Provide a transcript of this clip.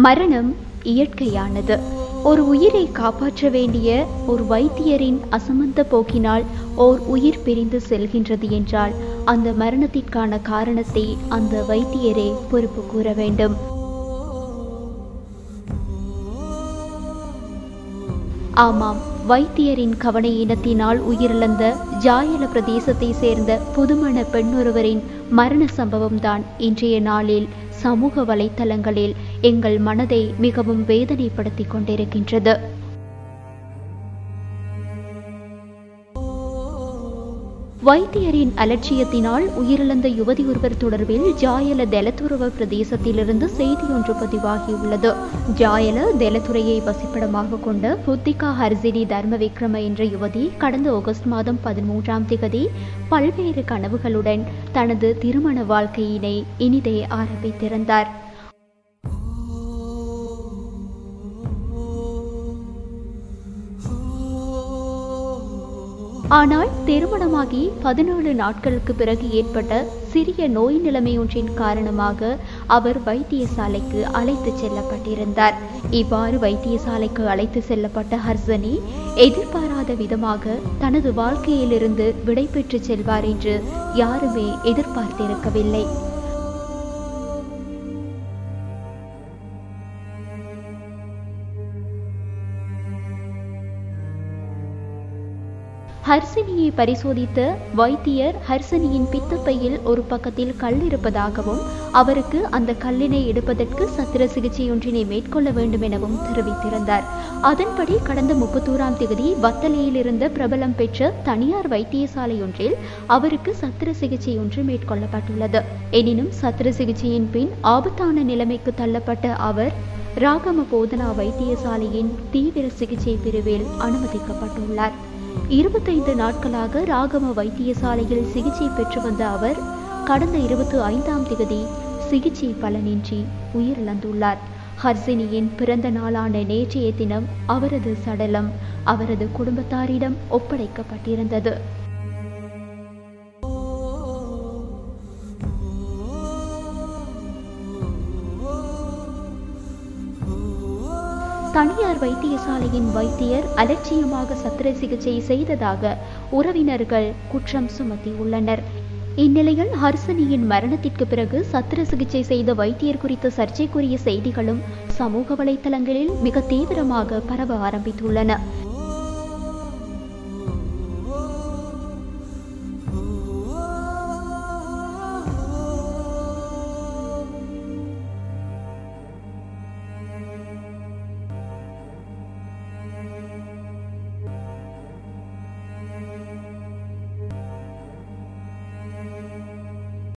மரணம் இயற்கையானது ஒரு உயிரை காப்பாற்ற வேண்டிய ஒரு வைத்தியரின் அசமந்த போக்கினால் ஓர் உயிர் பிரிந்து செல்கின்றது என்றால் அந்த மரணத்திற்கான காரணத்தை அந்த வைத்தியரே பொறுப்பு கூற வேண்டும் ஆமாம் வைத்தியரின் கவன இனத்தினால் உயிரிழந்த ஜாயல பிரதேசத்தை சேர்ந்த புதுமண பெண்ணொருவரின் மரண சம்பவம்தான் இன்றைய நாளில் சமூக வலைத்தளங்களில் எங்கள் மனதை மிகவும் வேதனைப்படுத்திக் கொண்டிருக்கின்றது வைத்தியரின் அலட்சியத்தினால் உயிரிழந்த யுவதி ஒருவர் தொடர்பில் ஜாயல தெலத்துறவ பிரதேசத்திலிருந்து செய்தி ஒன்று பதிவாகியுள்ளது ஜாயல தெலத்துறையை வசிப்பிடமாக கொண்ட புத்திகா ஹர்சினி தர்ம விக்ரம என்ற யுவதி கடந்த ஆகஸ்ட் மாதம் பதிமூன்றாம் திகதி பல்வேறு கனவுகளுடன் தனது திருமண வாழ்க்கையினை இனிதே ஆரம்பித்திருந்தார் ஆனால் திருமணமாகி பதினேழு நாட்களுக்கு பிறகு ஏற்பட்ட சிறிய நோய் நிலைமை ஒன்றின் காரணமாக அவர் வைத்தியசாலைக்கு அழைத்து செல்லப்பட்டிருந்தார் இவ்வாறு வைத்தியசாலைக்கு அழைத்து செல்லப்பட்ட ஹர்சனி எதிர்பாராத விதமாக தனது வாழ்க்கையிலிருந்து விடை பெற்று செல்வார் என்று யாருமே எதிர்பார்த்திருக்கவில்லை ஹர்சினியை பரிசோதித்த வைத்தியர் ஹர்சினியின் பித்தப்பையில் ஒரு பக்கத்தில் கல் இருப்பதாகவும் அவருக்கு அந்த கல்லினை எடுப்பதற்கு சத்திர சிகிச்சை ஒன்றினை மேற்கொள்ள வேண்டும் எனவும் தெரிவித்திருந்தார் அதன்படி கடந்த முப்பத்தோராம் தேதி வத்தலையில் இருந்த பிரபலம் பெற்ற தனியார் வைத்தியசாலை ஒன்றில் அவருக்கு சத்திர சிகிச்சை ஒன்று மேற்கொள்ளப்பட்டுள்ளது எனினும் சத்திர சிகிச்சையின் பின் ஆபத்தான நிலைமைக்கு தள்ளப்பட்ட அவர் ராகம போதனா வைத்தியசாலையின் தீவிர சிகிச்சை பிரிவில் அனுமதிக்கப்பட்டுள்ளார் இருபத்தைந்து நாட்களாக ராகம வைத்தியசாலையில் சிகிச்சை பெற்று வந்த அவர் கடந்த இருபத்தி ஐந்தாம் தேதி சிகிச்சை பலனின்றி உயிரிழந்துள்ளார் ஹர்சினியின் பிறந்த நாளான நேற்றைய தினம் அவரது சடலம் அவரது குடும்பத்தாரிடம் ஒப்படைக்கப்பட்டிருந்தது தனியார் வைத்தியசாலையின் வைத்தியர் அலட்சியமாக சத்திர சிகிச்சை செய்ததாக உறவினர்கள் குற்றம் சுமத்தியுள்ளனர் இந்நிலையில் ஹர்சனியின் மரணத்திற்கு பிறகு சத்திர சிகிச்சை செய்த வைத்தியர் குறித்த சர்ச்சைக்குரிய செய்திகளும் சமூக வலைதளங்களில் மிக தீவிரமாக பரவ ஆரம்பித்துள்ளன